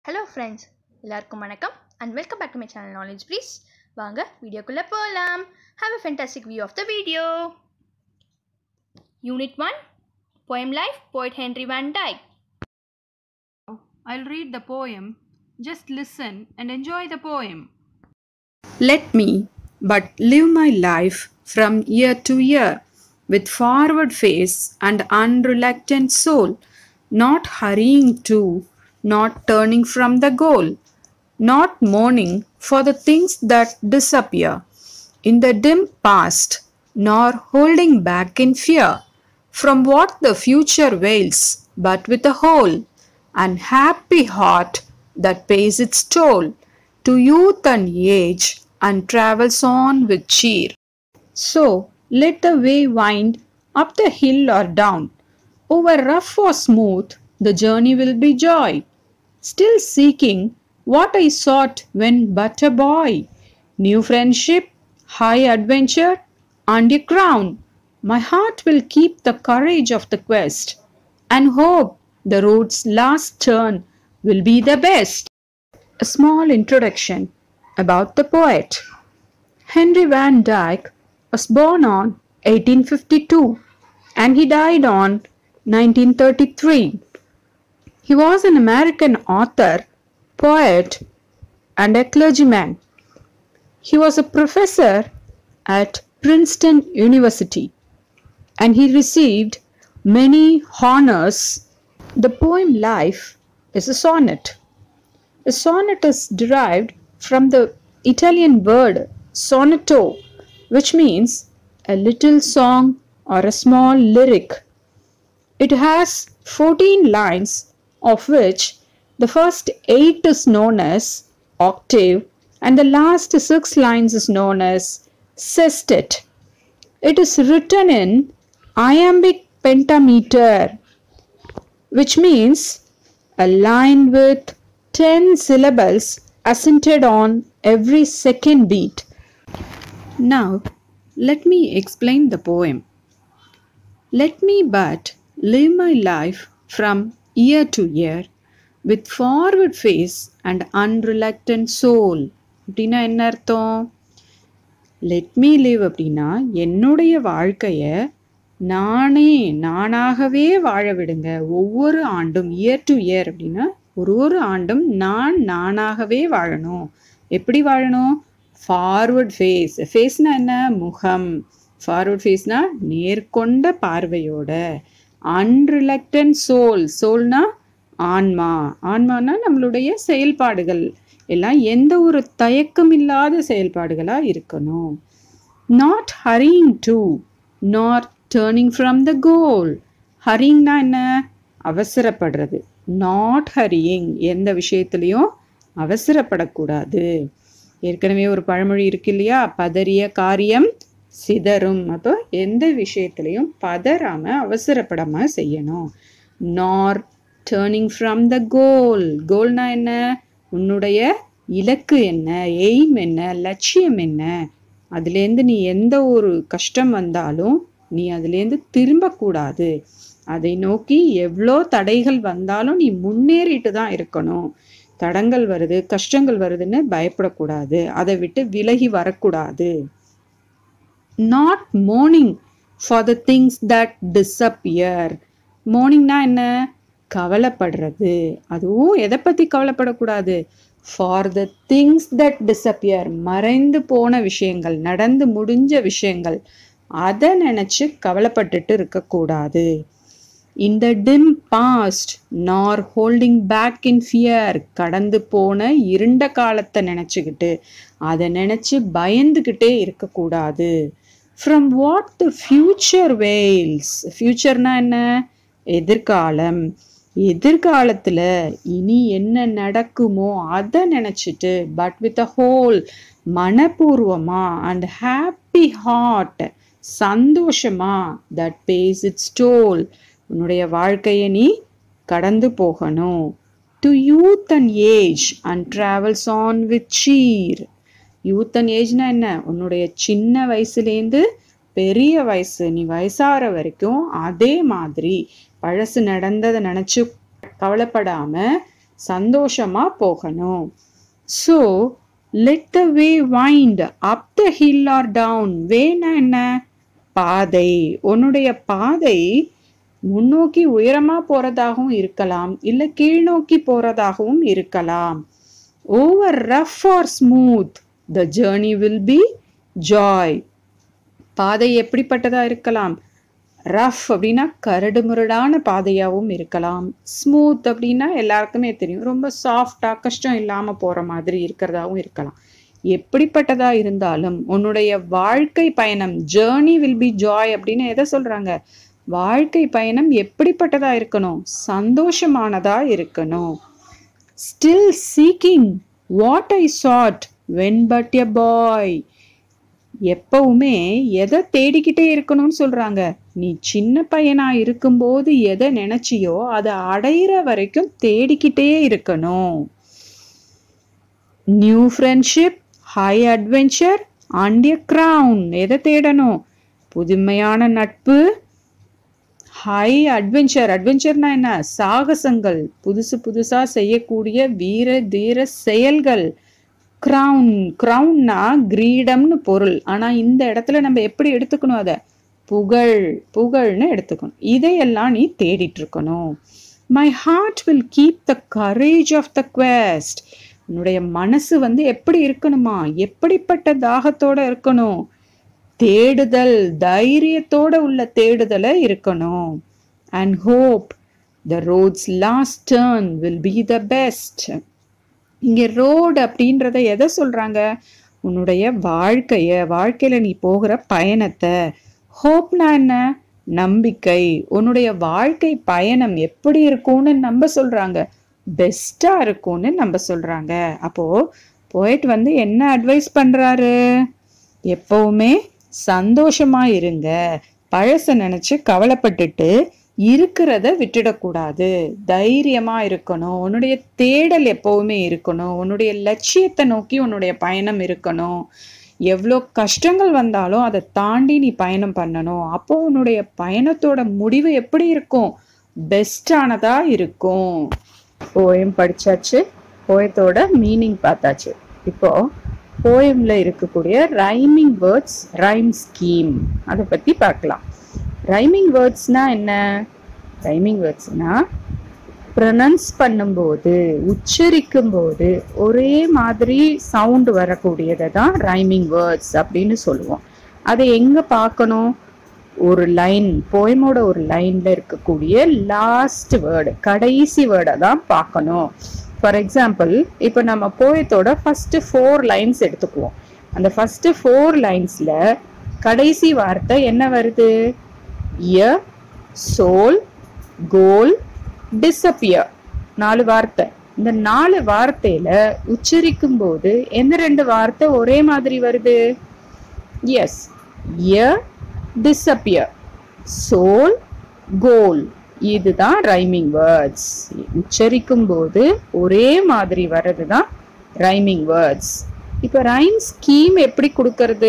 Hello friends எல்லாருக்கும் வணக்கம் and welcome back to my channel knowledge please வாங்க வீடியோக்குள்ளே போகலாம் have a fantastic view of the video unit one poem life poet Henry van dyke I'll read the poem. Just listen and enjoy the poem. Let me but live my life from year to year with forward face and unreluctant soul, not hurrying to, not turning from the goal, not mourning for the things that disappear in the dim past, nor holding back in fear from what the future wails, but with a whole and happy heart that pays its toll to youth and age and travels on with cheer. So let the way wind up the hill or down, over rough or smooth, the journey will be joy. Still seeking what I sought when but a boy new friendship, high adventure, and a crown. My heart will keep the courage of the quest and hope the road's last turn will be the best. A small introduction about the poet. Henry van Dyke was born on 1852 and he died on 1933. He was an American author, poet, and a clergyman. He was a professor at Princeton University and he received many honors. The poem Life is a sonnet. A sonnet is derived from the Italian word sonetto, which means a little song or a small lyric. It has 14 lines, of which the first 8 is known as octave and the last 6 lines is known as sestet. It is written in iambic pentameter, which means a line with 10 syllables accented on every second beat. Now, let me explain the poem. Let me but live my life from year to year with forward face and unreluctant soul. அப்படின்னா என்ன அர்த்தம் let me live அப்படின்னா என்னுடைய வாழ்க்கையை நானே நானாகவே வாழ விடுங்க ஒவ்வொரு ஆண்டும் இயர் டு இயர் அப்படின்னா ஒரு ஒரு ஆண்டும் நான் நானாகவே வாழணும் எப்படி வாழணும் ஃபார்வர்ட் ஃபேஸ் ஃபேஸ்னா என்ன முகம் ஃபார்வர்ட் ஃபேஸ்னா நேர்கொண்ட பார்வையோட அன்ரிலக்டன்ட் சோல் சோல்னா ஆன்மா ஆன்மானா நம்மளுடைய செயல்பாடுகள் எல்லாம் எந்த ஒரு தயக்கம் இல்லாத செயல்பாடுகளாக இருக்கணும் not hurrying to not turning from the goal ஹரிங்னா என்ன அவசரப்படுறது நாட் ஹரியிங் எந்த விஷயத்துலையும் அவசரப்படக்கூடாது ஏற்கனவே ஒரு பழமொழி இருக்கு இல்லையா பதறிய காரியம் சிதறும் அப்போ எந்த விஷயத்துலையும் பதறாம அவசரப்படாம செய்யணும் நார் டேர்னிங் ஃப்ரம் த கோல் கோல்னா என்ன உன்னுடைய இலக்கு என்ன எய்ம் என்ன லட்சியம் என்ன அதுலேருந்து நீ எந்த ஒரு கஷ்டம் வந்தாலும் நீ அதுலேருந்து திரும்பக்கூடாது அதை நோக்கி எவ்வளோ தடைகள் வந்தாலும் நீ முன்னேறிட்டு தான் இருக்கணும் தடங்கள் வருது கஷ்டங்கள் வருதுன்னு பயப்படக்கூடாது அதை விட்டு விலகி வரக்கூடாது not mourning for the things that disappear மோர்னிங்னா என்ன கவலைப்படுறது அதுவும் எதை பற்றி கவலைப்படக்கூடாது for the things that disappear மறைந்து போன விஷயங்கள் நடந்து முடிஞ்ச விஷயங்கள் அதை நினச்சி கவலைப்பட்டுட்டு இருக்கக்கூடாது in the dim past nor holding back in fear கடந்து போன இருண்ட காலத்தை நினச்சிக்கிட்டு அதை நினச்சி பயந்துக்கிட்டே இருக்கக்கூடாது from what the future veils ஃப்யூச்சர்னா என்ன எதிர்காலம் எதிர்காலத்தில் இனி என்ன நடக்குமோ அதை நினச்சிட்டு பட் வித் அ ஹோல் மனப்பூர்வமா அண்ட் ஹாப்பி ஹார்ட் சந்தோஷமா தட் பேஸ் இட்ஸ் டோல் உன்னுடைய வாழ்க்கையை நீ கடந்து போகணும் to youth and age and travels on with cheer youth and ஏஜ்னா என்ன உன்னுடைய சின்ன வயசுலேருந்து பெரிய வயசு நீ வயசாகிற வரைக்கும் அதே மாதிரி பழசு நடந்ததை நினச்சி கவலைப்படாம சந்தோஷமாக போகணும் so let the way wind up the hill or down வேனா என்ன பாதை உன்னுடைய பாதை முன்னோக்கி உயரமா போறதாகவும் இருக்கலாம் இல்ல கீழ்நோக்கி போறதாகவும் இருக்கலாம் over rough or smooth the journey will be joy பாதை எப்படிப்பட்டதா இருக்கலாம் ரஃப் அப்படின்னா கரடு முரடான பாதையாகவும் இருக்கலாம் ஸ்மூத் அப்படின்னா எல்லாருக்குமே தெரியும் ரொம்ப சாஃப்டா கஷ்டம் இல்லாம போற மாதிரி இருக்கிறதாவும் இருக்கலாம் எப்படிப்பட்டதா இருந்தாலும் உன்னுடைய வாழ்க்கை பயணம் ஜேர்னி வில் பி ஜாய் அப்படின்னு எதை சொல்றாங்க வாழ்க்கை பயணம் எப்படிப்பட்டதா இருக்கணும் சந்தோஷமானதா இருக்கணும் still seeking what I sought when but a boy எப்பவுமே எதை தேடிக்கிட்டே இருக்கணும்னு சொல்றாங்க நீ சின்ன பையனா இருக்கும்போது எதை நினைச்சியோ அதை அடையிற வரைக்கும் தேடிக்கிட்டே இருக்கணும் new friendship high adventure and a crown எதை தேடணும் புதுமையான நட்பு ஹை அட்வென்ச்சர் அட்வென்ச்சர்னா என்ன சாகசங்கள் புதுசு புதுசா செய்யக்கூடிய வீர தீர செயல்கள் கிரவுன் கிரவுன்னா கிரீடம்னு பொருள் ஆனா இந்த இடத்துல நம்ம எப்படி எடுத்துக்கணும் அதை புகழ் புகழ்னு எடுத்துக்கணும் இதையெல்லாம் நீ தேடிட்டு இருக்கணும் my heart will keep the courage of the quest உன்னுடைய மனசு வந்து எப்படி இருக்கணுமா எப்படிப்பட்ட தாகத்தோட இருக்கணும் தேடுதல் தைரியத்தோட உள்ள தேடுதலை இருக்கணும் and hope the road's last turn will be the best இங்க ரோடு அப்படின்றத எதை சொல்றாங்க உன்னுடைய வாழ்க்கைய வாழ்க்கையில நீ போகிற பயணத்தை ஹோப்னா என்ன நம்பிக்கை உன்னுடைய வாழ்க்கை பயணம் எப்படி இருக்கும்னு நம்ப சொல்றாங்க பெஸ்டா இருக்கும்னு நம்ப சொல்றாங்க அப்போ போயிட் வந்து என்ன அட்வைஸ் பண்றாரு எப்பவுமே சந்தோஷமா இருங்க பழச நினைச்சு கவலைப்பட்டுட்டு இருக்கிறத விட்டுடக்கூடாது தைரியமா இருக்கணும் உன்னுடைய தேடல் எப்பவுமே இருக்கணும் உன்னுடைய லட்சியத்தை நோக்கி உன்னுடைய பயணம் இருக்கணும் எவ்வளோ கஷ்டங்கள் வந்தாலும் அதை தாண்டி நீ பயணம் பண்ணணும் அப்போ உன்னுடைய பயணத்தோட முடிவு எப்படி இருக்கும் பெஸ்டானதா இருக்கும் போயம் படிச்சாச்சு போயத்தோட மீனிங் பார்த்தாச்சு இப்போ போயம்ல இருக்கக்கூடிய ரைமிங் வேர்ட்ஸ் ரைம் ஸ்கீம் அதை பத்தி பார்க்கலாம் ரைமிங் வேர்ட்ஸ்னா என்ன ரைமிங் வேர்ட்ஸ்னா ப்ரொனன்ஸ் பண்ணும்போது உச்சரிக்கும் போது ஒரே மாதிரி சவுண்ட் வரக்கூடியதை தான் ரைமிங் வேர்ட்ஸ் அப்படின்னு சொல்லுவோம் அதை எங்க பார்க்கணும் ஒரு லைன் போயமோட ஒரு லைன்ல இருக்கக்கூடிய லாஸ்ட் வேர்டு கடைசி வேர்டை தான் பார்க்கணும் ஃபார் எக்ஸாம்பிள் இப்போ நம்ம போயத்தோட ஃபர்ஸ்ட் ஃபோர் லைன்ஸ் எடுத்துக்குவோம் அந்த ஃபர்ஸ்ட் ஃபோர் லைன்ஸ்ல கடைசி வார்த்தை என்ன வருது இய சோல் கோல் டிசப்பியர் நாலு வார்த்தை இந்த நாலு வார்த்தையில உச்சரிக்கும் போது எந்த ரெண்டு வார்த்தை ஒரே மாதிரி வருது எஸ் இய டிசப்பியர் சோல் கோல் இதுதான் ரைமிங் வேர்ட்ஸ் உச்சரிக்கும் போது ஒரே மாதிரி வர்றது தான் ரைமிங் வேர்ட்ஸ் இப்போ ரைம் ஸ்கீம் எப்படி கொடுக்கறது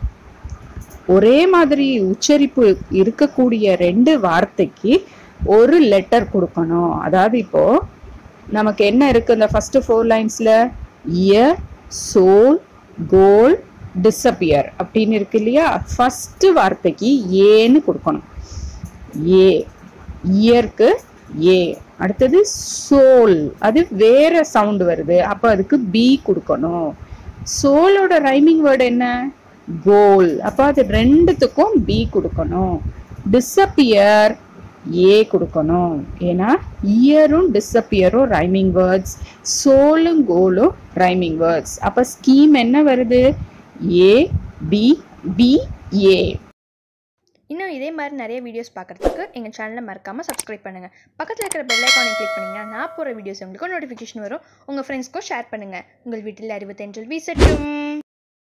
ஒரே மாதிரி உச்சரிப்பு இருக்கக்கூடிய ரெண்டு வார்த்தைக்கு ஒரு லெட்டர் கொடுக்கணும் அதாவது இப்போ நமக்கு என்ன இருக்கு இந்த ஃபர்ஸ்ட் ஃபோர் லைன்ஸ்ல இய சோல் கோல் டிசப்பியர் அப்படின்னு இருக்கு இல்லையா ஃபர்ஸ்ட் வார்த்தைக்கு ஏன்னு கொடுக்கணும் ஏ இயருக்கு ஏ அடுத்தது சோல் அது வேற சவுண்ட் வருது அப்போ அதுக்கு பி கொடுக்கணும் சோலோட ரைமிங் வேர்டு என்ன கோல் அப்போ அது ரெண்டுத்துக்கும் பி கொடுக்கணும் டிசப்பியர் ஏ கொடுக்கணும் ஏன்னா இயரும் டிசப்பியரும் ரைமிங் வேர்ட்ஸ் சோலும் கோலும் ரைமிங் வேர்ட்ஸ் அப்போ ஸ்கீம் என்ன வருது ஏ பி பி ஏ இன்னும் இதே மாதிரி நிறைய வீடியோஸ் பார்க்குறதுக்கு எங்கள் சேனலை மறக்காமல் சப்ஸ்கிரைப் பண்ணுங்கள் பக்கத்தில் இருக்கிற பெல் ஐக்கானை கிளிக் பண்ணிங்கன்னா நான் போகிற வீடியோஸ் உங்களுக்கு நோட்டிஃபிகேஷன் வரும் உங்கள் ஃப்ரெண்ட்ஸ்க்கும் ஷேர் பண்ணுங்கள் உங்கள் வீட்டில் அறிவு தென்றல் வீசட்டும்